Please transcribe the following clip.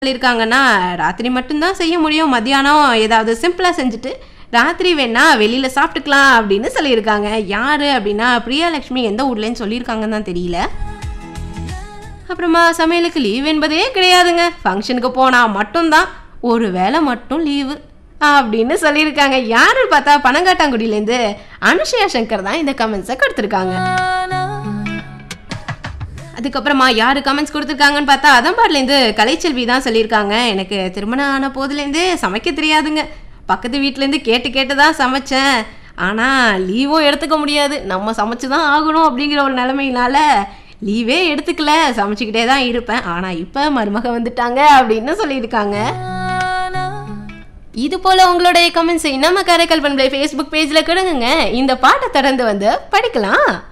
சொல்லியிருக்காங்கன்னா ராத்திரி மட்டும்தான் செய்ய முடியும் மத்தியானம் ஏதாவது சிம்பிளாக செஞ்சுட்டு ராத்திரி வேணா வெளியில் சாப்பிட்டுக்கலாம் அப்படின்னு சொல்லியிருக்காங்க யார் அப்படின்னா பிரியாலட்சுமி எந்த ஊர்லேன்னு சொல்லியிருக்காங்கன்னு தான் தெரியல அப்புறமா சமையலுக்கு லீவ் என்பதே கிடையாதுங்க ஃபங்க்ஷனுக்கு போனால் மட்டும்தான் ஒரு வேளை மட்டும் லீவு அப்படின்னு சொல்லியிருக்காங்க யாரு பார்த்தா பனங்காட்டாங்குடியிலேருந்து அனுஷயா சங்கர் தான் இந்த கமெண்ட்ஸை கொடுத்துருக்காங்க அதுக்கப்புறமா யார் கமெண்ட்ஸ் கொடுத்துருக்காங்கன்னு பார்த்தா அதம்பாட்லேருந்து கலைச்செல்வி தான் சொல்லியிருக்காங்க எனக்கு திருமணம் ஆன போதுலேருந்தே சமைக்க தெரியாதுங்க பக்கத்து வீட்டிலேருந்து கேட்டு கேட்டு தான் சமைச்சேன் ஆனால் லீவும் எடுத்துக்க முடியாது நம்ம சமைச்சு தான் ஆகணும் அப்படிங்கிற ஒரு நிலமையினால லீவே எடுத்துக்கல சமைச்சிக்கிட்டே தான் இருப்பேன் ஆனால் இப்போ மருமக வந்துட்டாங்க அப்படின்னு சொல்லியிருக்காங்க இது போல உங்களுடைய கமெண்ட்ஸை நம்ம கரைக்கல் பண்பலை ஃபேஸ்புக் பேஜில் கொடுங்க இந்த பாட்டை தொடர்ந்து வந்து படிக்கலாம்